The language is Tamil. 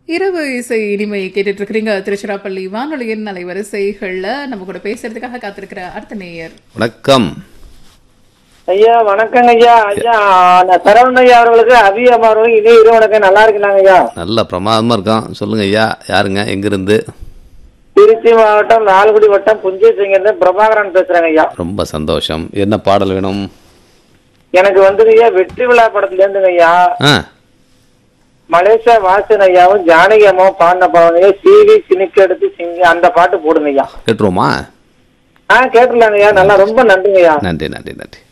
இரவு இசை இனிமை கேட்டுட்டு இருக்கிறீங்க திருச்சிராப்பள்ளி வானொலியின் அலைவரிசைகள்ல நம்ம கூட பேசுறதுக்காக காத்திருக்கிற அடுத்த நேயர் வணக்கம் ஐயா வணக்கங்க ஐயா ஐயா நான் சரவணன் ஐயா அவர்களுக்கு அபி அம்மா அவர்களுக்கு இதே இரு வணக்கம் நல்லா இருக்கலாங்க ஐயா நல்ல பிரமாதமா இருக்கோம் சொல்லுங்க ஐயா யாருங்க எங்கிருந்து திருச்சி மாவட்டம் லால்குடி வட்டம் புஞ்சை சிங்கிருந்து பிரபாகரன் பேசுறேங்க ஐயா ரொம்ப சந்தோஷம் என்ன பாடல் வேணும் எனக்கு வந்துங்க ஐயா வெற்றி விழா படத்துல இருந்துங்க ஐயா ஆ மலேசியா வாசன் ஐயாவும் ஜானகி அம்மாவும் பாடின படம் ஐயா சிவி சினிக்கு எடுத்து சிங்க அந்த பாட்டு போடுங்க ஐயா கேட்டுருவோமா ஆ கேட்டுலாங்க ஐயா நல்லா ரொம்ப நன்றிங்க ஐயா நன்றி நன்றி நன்றி